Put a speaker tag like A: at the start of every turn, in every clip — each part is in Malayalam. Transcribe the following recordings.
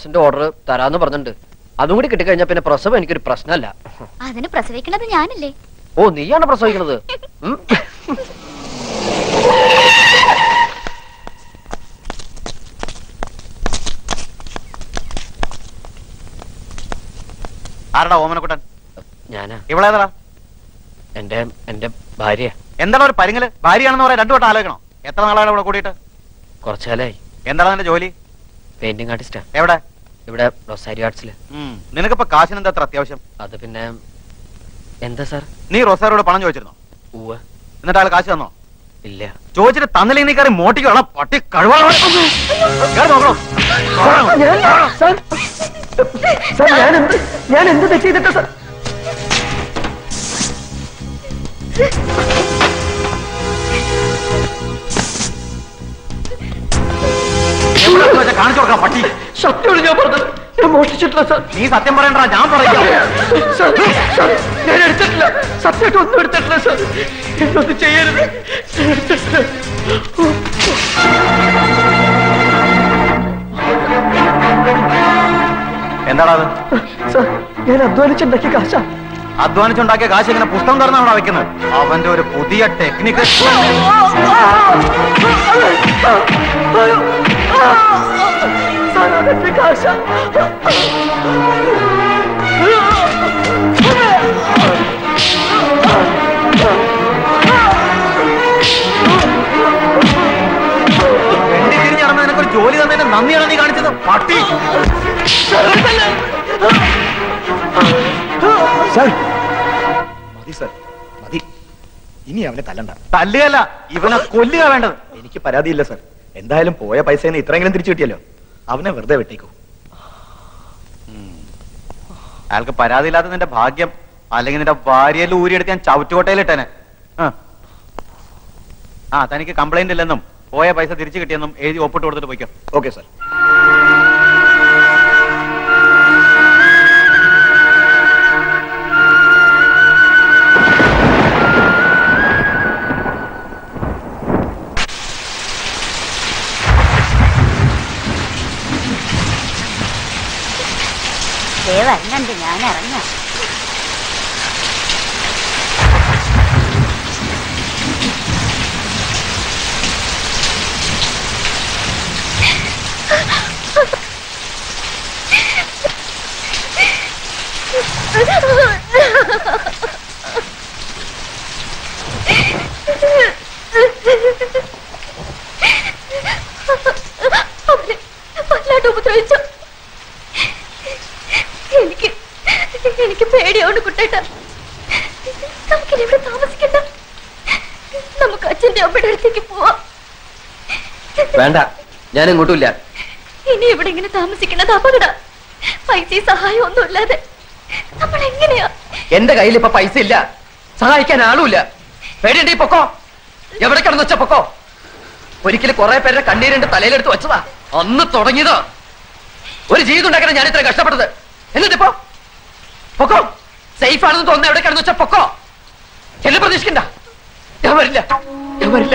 A: ഡ്രസ്സിന്റെ ഓർഡർ തരാന്ന് പറഞ്ഞിട്ടുണ്ട് അതും കൂടി കിട്ടിക്കഴിഞ്ഞാൽ പിന്നെ പ്രസവം എനിക്കൊരു പ്രശ്നമല്ല
B: അതിന് പ്രസവിക്കണത് ഞാനല്ലേ
A: ഓ നീയാണ് പ്രസവിക്കണത് ഉം.
C: ആരടാ ഓമനക്കുട്ടൻ
A: ഞാനാ
C: ഇവളേതാ
A: എന്റെ എന്റെ ഭാര്യ
C: എന്താണ് ഒരു പരിങ്ങല് ഭാര്യയാണെന്ന് പറയാൻ രണ്ടു വട്ടം ആലോചിക്കണം എത്ര നാളാണ് ഇവിടെ കൂടിയിട്ട്
A: കുറച്ചാലായി
C: എന്താണ് നിന്റെ ജോലി
A: പെയിന്റിംഗ് ആർട്ടിസ്റ്റാ
C: എവിടെ
A: ഇവിടെ റൊസാരി ആർട്സില്
C: ഉം. നിനക്കിപ്പോ കാശിന് എന്താ അത്ര അത്യാവശ്യം
A: അത് പിന്നെ എന്താ സാർ
C: നീ റൊസാരോട് പണം ചോദിച്ചിരുന്നോ
A: ഉവ്വ
C: എന്നിട്ട് ആൾ കാശ് തന്നോ
A: ഇല്ല
C: ചോദിച്ചിട്ട് തന്നില്ലെങ്കിൽ നീ കയറി മോട്ടിക്കോളാം പട്ടി കഴിവാ
A: ഞാൻ എന്ത് ഞാൻ എന്ത് തെറ്റ് ചെയ്തിട്ടാ സാർ
C: കാണിച്ചു കൊടുക്കാം പട്ടി
A: സത്യമാണ് ഞാൻ പറഞ്ഞത് ഞാൻ മോഷ്ടിച്ചിട്ടില്ല സാർ
C: നീ സത്യം പറയണ്ട ഞാൻ പറയാം
A: സാർ, സാർ, ഞാൻ എടുത്തിട്ടില്ല സത്യമായിട്ട് ഒന്നും എടുത്തിട്ടില്ല സാർ എന്നൊന്നും ചെയ്യരുത് ഞാൻ എടുത്തിട്ടില്ല
C: എന്താടാ അത്
A: സാർ ഞാൻ അധ്വാനിച്ചുണ്ടാക്കിയ കാശാ
C: അധ്വാനിച്ചുണ്ടാക്കിയ കാശ് ഇങ്ങനെ പുസ്തകം തുറന്നാണ് അവിടെ വെക്കുന്നത് അവന്റെ ഒരു പുതിയ ടെക്നിക്ക്
A: സാർ അതെന്റെ കാശാ
C: വെണ്ടി തിരിഞ്ഞ് നടന്ന നിനക്കൊരു ജോലി തന്നതിന്റെ നന്ദിയാണ് നീ കാണിച്ചത് പട്ടി
D: സാർ മതി സാർ മതി ഇനി അവനെ തല്ലണ്ട
C: തല്ലുകയല്ല ഇവനെ കൊല്ലുക വേണ്ടത്
D: എനിക്ക് പരാതിയില്ല സാർ എന്തായാലും പോയ പൈസ ഇത്രയെങ്കിലും തിരിച്ചു കിട്ടിയല്ലോ അവനെ വെറുതെ വെട്ടിക്കോ
C: അയാൾക്ക് പരാതിയില്ലാത്ത നിന്റെ ഭാഗ്യം അല്ലെങ്കിൽ നിന്റെ ഭാര്യയിൽ ഊരിയെടുക്കാൻ ചവിറ്റുകൊട്ടയിലിട്ടേനെ ആ. ആ തനിക്ക് കംപ്ലൈന്റ് ഇല്ലെന്നും പോയ പൈസ തിരിച്ചു കിട്ടിയെന്നും എഴുതി ഒപ്പിട്ട് കൊടുത്തിട്ട് പോയിക്കോ
D: ഓക്കെ സാർ
B: ദേ വരുന്നുണ്ട് ഞാൻ ഇറങ്ങാം
E: അവനെ വല്ലാണ്ട് ഉപദ്രവിച്ചു എനിക്ക് എനിക്ക് പേടിയാണ് കുട്ടേട്ട നമുക്കിനി ഇവിടെ താമസിക്കണ്ട നമുക്ക് അച്ഛന്റെ അമ്മയുടെ അടുത്തേക്ക് പോവാം
A: വേണ്ട ഞാൻ എങ്ങോട്ടുമില്ല
E: ഇനി ഇവിടെ ഇങ്ങനെ താമസിക്കുന്നത് അപകട പൈസയും സഹായം ഒന്നും ഇല്ലാതെ നമ്മൾ എങ്ങനെയാ
A: എന്റെ കയ്യിൽ ഇപ്പൊ പൈസ ഇല്ല സഹായിക്കാൻ ആളുമില്ല പേടിയുണ്ട് ഈ പൊക്കോ എവിടെ കിടന്നു വെച്ച പൊക്കോ ഒരിക്കലും കുറെ പേരുടെ കണ്ണീരിന്റെ തലയിലെടുത്ത് വെച്ചതാ അന്ന് തുടങ്ങിയതാ ഒരു ജീവിതം ഉണ്ടാക്കാൻ ഞാൻ ഇത്ര കഷ്ടപ്പെട്ടത് എന്നിട്ടിപ്പോ പൊക്കോ സേഫ് ആണെന്ന് തോന്നുന്ന എവിടെ കിടന്നു വെച്ച പൊക്കോ എന്നെ പ്രതീക്ഷിക്കണ്ട ഞാൻ വരില്ല ഞാൻ വരില്ല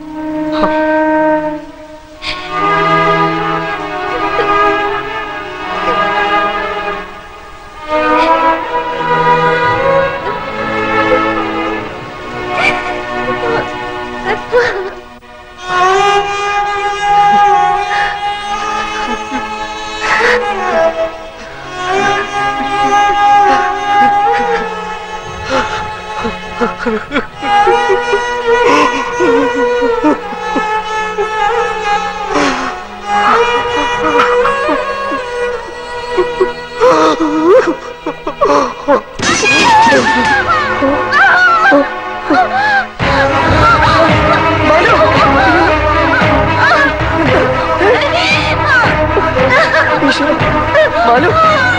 A: മാലു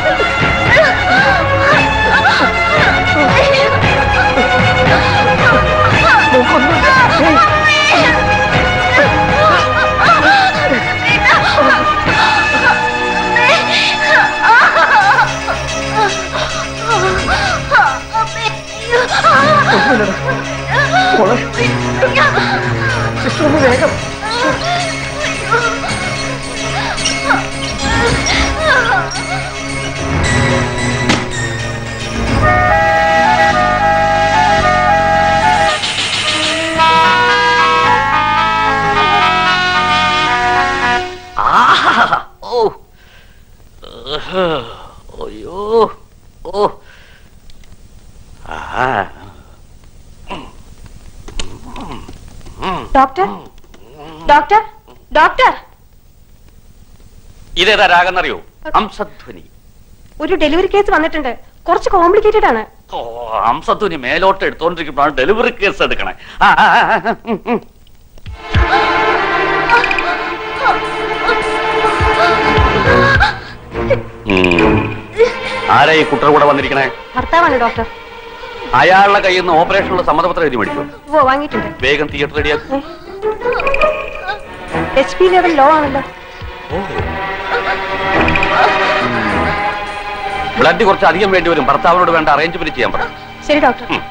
A: മോളെ സിസ്റ്റർ ഒന്ന് വേഗം
F: അയ്യോ ഓ ആ
E: ഡോക്ടർ ഡോക്ടർ ഡോക്ടർ
F: ഇതേതാ രാഗെന്നറിയോ ഹംസധ്വനി
E: ഒരു ഡെലിവറി കേസ് വന്നിട്ടുണ്ട് കുറച്ച് കോംപ്ലിക്കേറ്റഡ് ആണ്
F: ഓ ഹംസധ്വനി മേലോട്ട് എടുത്തോണ്ടിരിക്കുമ്പോഴാണ് ഡെലിവറി കേസ് എടുക്കണേ ആ, ആ, ആ, ഉം, ഉം. ഉം. ആരാ ഈ കുട്ടർ കൂടെ വന്നിരിക്കണേ
E: ഭർത്താവാണ് ഡോക്ടർ
F: അയാളുടെ കയ്യിൽ നിന്ന് ഓപ്പറേഷനുള്ള സമ്മതപത്രം എഴുതി മേടിച്ചു
E: ഓ വാങ്ങിയിട്ടുണ്ട്
F: വേഗം തിയേറ്റർ റെഡിയാക്കും
E: എച്ച് പി ലെവൽ ലോ ആണല്ലോ
F: ബ്ലഡ് കുറച്ച് അധികം വേണ്ടി വരും ഭർത്താവിനോട് വേണ്ട അറേഞ്ച്മെന്റ് ചെയ്യാൻ പറ
E: ശരി ഡോക്ടർ
F: ഉം.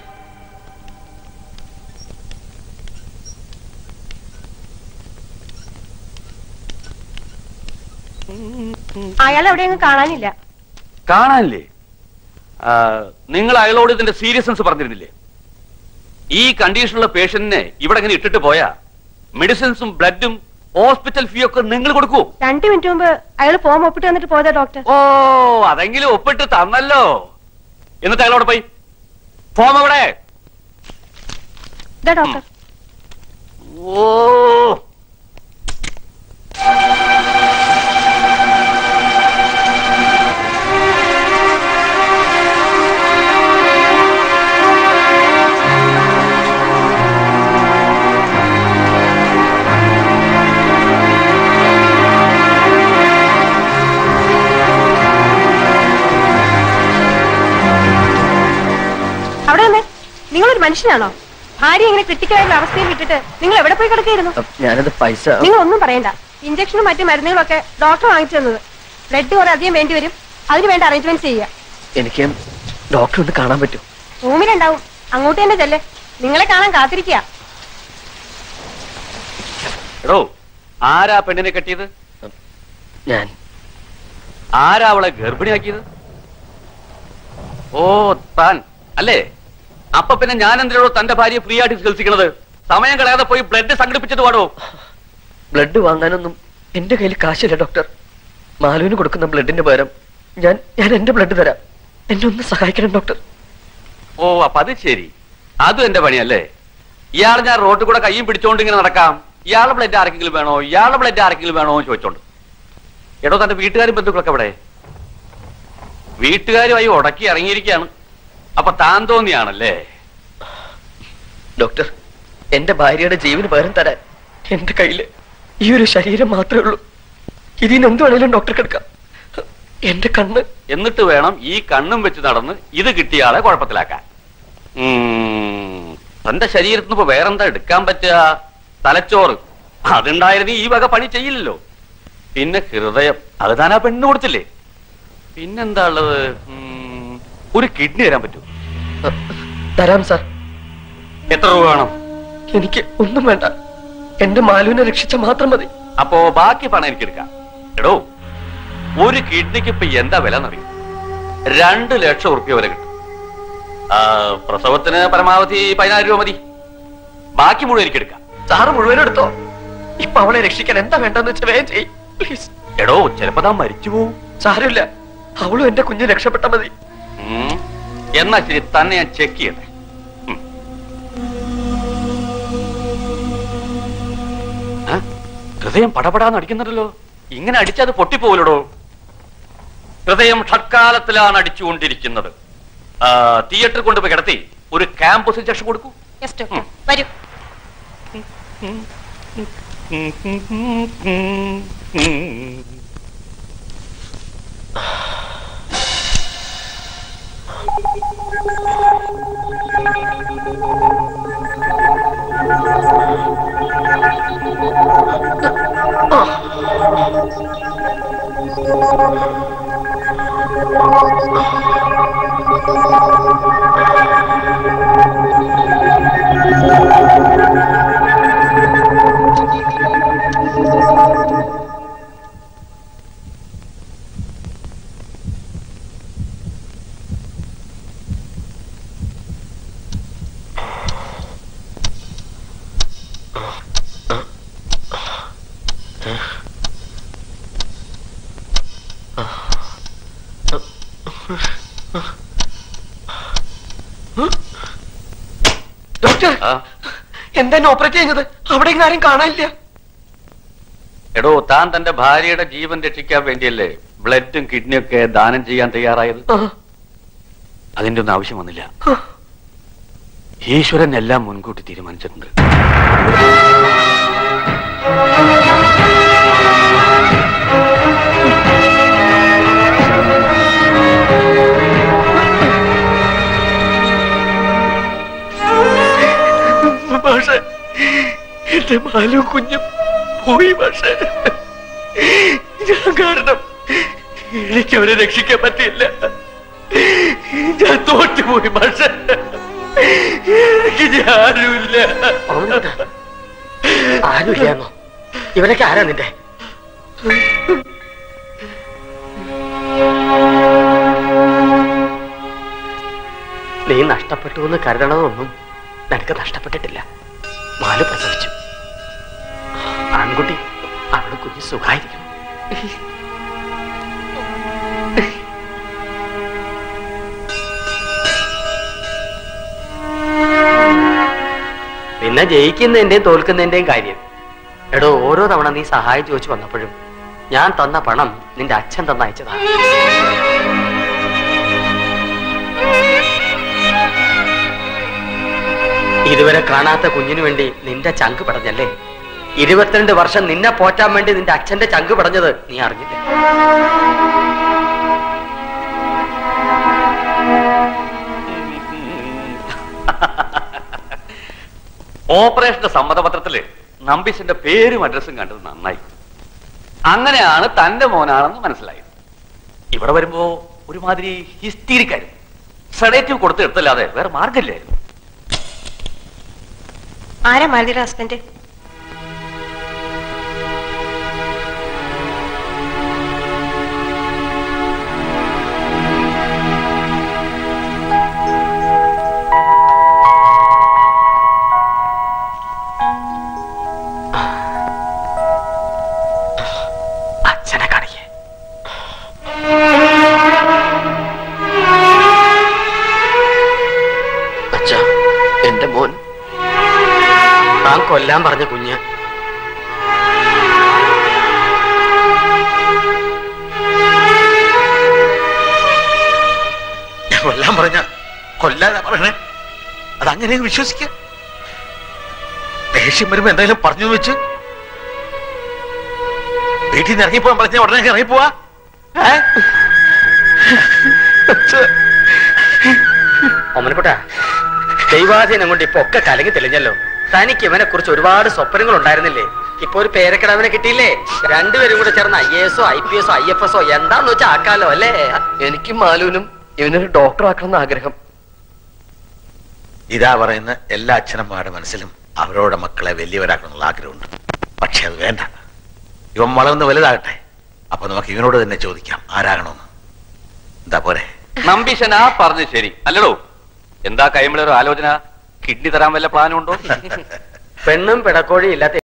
E: അയാളെ എവിടെയെങ്കിലും കാണാനില്ല
F: കാണാനില്ലേ ആ, നിങ്ങൾ അയാളോട് ഇതിന്റെ സീരിയസ്നെസ് പറഞ്ഞിരുന്നില്ലേ ഈ കണ്ടീഷനുള്ള പേഷ്യന്റിനെ ഇവിടെ ഇങ്ങനെ ഇട്ടിട്ട് പോയാ മെഡിസിൻസും ബ്ലഡും ഹോസ്പിറ്റൽ ഫീ ഒക്കെ നിങ്ങൾ കൊടുക്കൂ
E: രണ്ടു മിനിറ്റ് മുമ്പ് അയാൾ ഫോം ഒപ്പിട്ട് വന്നിട്ട് പോയതാ ഡോക്ടർ
F: ഓ അതെങ്കിലും ഒപ്പിട്ട് തന്നല്ലോ എന്നിട്ട് അയാളോട് പോയി ഫോം എവിടെ
E: ഇതാ ഡോക്ടർ
F: ഓ
E: അവിടെ വന്നേ നിങ്ങളൊരു മനുഷ്യനാണോ ഭാര്യ ഇങ്ങനെ ക്രിട്ടിക്കലായിട്ടുള്ള അവസ്ഥയിൽ വിട്ടിട്ട് നിങ്ങൾ എവിടെ പോയി കിടക്കായിരുന്നു
A: ഞാനത് പൈസ
E: നിങ്ങൾ ഒന്നും പറയണ്ട ഇഞ്ചക്ഷനും മറ്റു മരുന്നുകളൊക്കെ ഡോക്ടർ വാങ്ങിച്ചു തന്നത് ബ്ലഡ് കുറെ അധികം വേണ്ടി വരും അതിന് വേണ്ട അറേഞ്ച്മെന്റ് ചെയ്യുക
A: എനിക്ക് ഡോക്ടർ ഒന്ന് കാണാൻ പറ്റും
E: റൂമിലുണ്ടാവും അങ്ങോട്ട് തന്നെ ചെല്ലേ നിങ്ങളെ കാണാൻ കാത്തിരിക്കുക
F: എടോ ആരാ പെണ്ണിനെ കെട്ടിയത്
A: ഞാൻ
F: ആരാ അവളെ ഗർഭിണിയാക്കിയത് ഓ താൻ അല്ലേ അപ്പൊ പിന്നെ ഞാൻ എന്തിനോ തന്റെ ഭാര്യയെ ഫ്രീ ആയിട്ട് ചികിത്സിക്കണത് സമയം കളയാതെ പോയി ബ്ലഡ് സംഘടിപ്പിച്ചിട്ട് പാടോ
A: ബ്ലഡ് വാങ്ങാനൊന്നും എന്റെ കയ്യിൽ കാശില്ല ഡോക്ടർ മാലുവിന് കൊടുക്കുന്ന ബ്ലഡിന്റെ പകരം ഞാൻ ഞാൻ എന്റെ ബ്ലഡ് തരാം എന്നെ ഒന്ന് സഹായിക്കണം ഡോക്ടർ
F: ഓ അപ്പൊ അത് ശരി അതും എന്റെ പണിയല്ലേ ഇയാൾ ഞാൻ റോട്ടിൽ കൂടെ കയ്യും പിടിച്ചോണ്ട് ഇങ്ങനെ നടക്കാം ഇയാളുടെ ബ്ലഡ് ആർക്കെങ്കിലും വേണോ ഇയാളുടെ ബ്ലഡ് ആർക്കെങ്കിലും വേണോ എന്ന് ചോദിച്ചോണ്ട് എടോ തന്റെ വീട്ടുകാരും ബന്ധുക്കളൊക്കെ എവിടെ വീട്ടുകാരുമായി ഉടക്കി ഇറങ്ങിയിരിക്കുകയാണ് അപ്പൊ താൻ തോന്നിയാണല്ലേ
A: ഡോക്ടർ എന്റെ ഭാര്യയുടെ ജീവന് പകരം തരാൻ എന്റെ കയ്യില് ഈ ഒരു ശരീരം മാത്രമേ ഉള്ളൂ ഇതിന് എന്ത് വേണേലും ഡോക്ടർക്ക് എടുക്കാം എന്റെ കണ്ണ്
F: എന്നിട്ട് വേണം ഈ കണ്ണും വെച്ച് നടന്ന് ഇത് കിട്ടിയ ആളെ കുഴപ്പത്തിലാക്കാൻ ഉം, തന്റെ ശരീരത്തിന് ഇപ്പൊ വേറെന്താ എടുക്കാൻ പറ്റുക തലച്ചോറ് അതുണ്ടായിരുന്നു ഈ വക പണി ചെയ്യില്ലല്ലോ പിന്നെ ഹൃദയം അത് താൻ ആ പെണ്ണ് കൊടുത്തില്ലേ പിന്നെന്താ ഉള്ളത് ഉം, ഒരു കിഡ്നി തരാൻ പറ്റൂ
A: തരാം സാർ
F: എത്ര രൂപ വേണം
A: എനിക്ക് ഒന്നും വേണ്ട എന്റെ മാലുവിനെ രക്ഷിച്ച മാത്രം മതി
F: അപ്പോ ബാക്കി പണം എനിക്ക് എടുക്കാം എടോ ഒരു കിഡ്നിക്ക് ഇപ്പൊ എന്താ വില എന്നറിയും രണ്ട് ലക്ഷം ഉറുപ്പ്യ വരെ കിട്ടും ആ, പ്രസവത്തിന് പരമാവധി പതിനായിരം രൂപ മതി ബാക്കി മുഴുവൻ എനിക്ക് എടുക്കാം
A: സാറ് മുഴുവൻ എടുത്തോ ഇപ്പൊ അവളെ രക്ഷിക്കാൻ എന്താ വേണ്ടെന്ന് വെച്ചാൽ വേഗം ചെയ് പ്ലീസ്
F: എടോ ചിലപ്പോ താൻ മരിച്ചു പോവും
A: സാരമില്ല അവളും എന്റെ കുഞ്ഞ് രക്ഷപ്പെട്ട മതി
F: ഉം. എന്നാ ശരി തന്നെ ഞാൻ ചെക്ക് ചെയ്യട്ടെ ഉം. ആ? ഹൃദയം പടപടാന്ന് അടിക്കുന്നുണ്ടല്ലോ ഇങ്ങനെ അടിച്ചത് പൊട്ടിപ്പോവില്ലടോ ഹൃദയം ഷഡ്കാലത്തിലാണ് അടിച്ചുകൊണ്ടിരിക്കുന്നത് ആ, തിയേറ്ററിൽ കൊണ്ടുപോയി കിടത്തി ഒരു ക്യാമ്പസ് ഇഞ്ചക്ഷൻ കൊടുക്കൂ
E: യെസ് ഡോക്ടർ വരൂ
A: ഡോക്ടർ
F: ആ
A: എന്താ ഓപ്പറേറ്റ് ചെയ്യുന്നത് അവിടെ ഇങ്ങനെ ആരും കാണാനില്ല
F: എടോ താൻ തന്റെ ഭാര്യയുടെ ജീവൻ രക്ഷിക്കാൻ വേണ്ടിയല്ലേ ബ്ലഡും കിഡ്നിയും ഒക്കെ ദാനം ചെയ്യാൻ തയ്യാറായത്
A: ആ,
F: അതിന്റെ ഒന്നും ആവശ്യം വന്നില്ല ഈശ്വരൻ എല്ലാം മുൻകൂട്ടി തീരുമാനിച്ചിട്ടുണ്ട്
A: പക്ഷേ എന്റെ മാലു കുഞ്ഞും പോയി പക്ഷേ ഞാൻ കാരണം എനിക്ക് അവരെ രക്ഷിക്കാൻ പറ്റിയില്ല ഞാൻ തോറ്റുപോയി പക്ഷേ എനിക്ക് ഞാനുമില്ല
G: ആരുമില്ലാന്നോ ഇവരൊക്കെ ആരാ നിന്റെ നീ നഷ്ടപ്പെട്ടു എന്ന് കരുതണതൊന്നും നിനക്ക് നഷ്ടപ്പെട്ടിട്ടില്ല മാല് പ്രസവിച്ചു ആൺകുട്ടി അവള് കുഞ്ഞ് സുഖായിരിക്കും പിന്നെ ജയിക്കുന്നതിന്റെയും തോൽക്കുന്നതിന്റെയും കാര്യം എടോ ഓരോ തവണ നീ സഹായം ചോദിച്ചു വന്നപ്പോഴും ഞാൻ തന്ന പണം നിന്റെ അച്ഛൻ തന്നയച്ചതാണ് ഇതുവരെ കാണാത്ത കുഞ്ഞിനു വേണ്ടി നിന്റെ ചങ്ക് പടഞ്ഞല്ലേ ഇരുപത്തിരണ്ട് വർഷം നിന്നെ പോറ്റാൻ വേണ്ടി നിന്റെ അച്ഛന്റെ ചങ്ക് പടഞ്ഞത് നീ അറിഞ്ഞില്ല
F: ഓപ്പറേഷന്റെ സമ്മതപത്രത്തില് നമ്പീശന്റെ പേരും അഡ്രസ്സും കണ്ടത് നന്നായി അങ്ങനെയാണ് തന്റെ മോനാണെന്ന് മനസ്സിലായത് ഇവിടെ വരുമ്പോ ഒരുമാതിരി ഹിസ്റ്റീരിക്കായിരുന്നു സെഡേറ്റീവ് കൊടുത്ത് എടുത്തല്ലാതെ വേറെ മാർഗമില്ലായിരുന്നു
H: ആരാ മാലതിയുടെ ഹസ്ബൻഡ്
G: അച്ഛനെ കാണിക്കേ
A: അച്ഛ എന്റെ മോൻ
G: താൻ കൊല്ലാൻ പറഞ്ഞ കുഞ്ഞ്
D: ഞാൻ കൊല്ലാൻ പറഞ്ഞ കൊല്ലാനാ പറയണേ അതങ്ങനെ വിശ്വസിക്ക ദേഷ്യം വരുമ്പോ എന്തായാലും പറഞ്ഞു വെച്ച് വീട്ടിൽ നിന്ന് ഇറങ്ങിപ്പോവാൻ പറഞ്ഞ ഉടനെ ഇറങ്ങിപ്പോവാ ഏ?
G: ഒമനക്കുട്ട ദൈവാധീനം കൊണ്ട് ഇപ്പൊ ഒക്കെ കലങ്ങി തെളിഞ്ഞല്ലോ തനിക്ക് ഇവനെ കുറിച്ച് ഒരുപാട് സ്വപ്നങ്ങൾ ഉണ്ടായിരുന്നില്ലേ ഇപ്പൊ ഒരു പേരക്കിടവനെ കിട്ടിയില്ലേ രണ്ടുപേരും കൂടെ ചേർന്ന് ഐ എസോ ഐ പി എസോ ഐ എഫ് എസോ എന്താന്ന് വെച്ചാൽ ആക്കാലോ അല്ലേ
A: എനിക്കും മാലുവിനും ഇവനൊരു ഡോക്ടർ ആക്കണം എന്ന് ആഗ്രഹം
D: ഇതാ പറയുന്ന എല്ലാ അച്ഛനമ്മമാരുടെ മനസ്സിലും അവരോടെ മക്കളെ വലിയവരാക്കണമെന്നുള്ള ആഗ്രഹമുണ്ട് പക്ഷെ അത് വേണ്ട ഇവൻ വളർന്ന് വലുതാകട്ടെ അപ്പൊ നമുക്ക് ഇവനോട് തന്നെ ചോദിക്കാം ആരാകണമെന്ന് എന്താ പോരെ
F: നമ്പീശൻ ആ പറഞ്ഞു ശരി അല്ലടോ എന്താ കൈമിളൊരു ആലോചന കിഡ്നി തരാൻ വല്ല പ്ലാനും ഉണ്ടോ
G: പെണ്ണും പിടക്കോഴിയും ഇല്ലാത്ത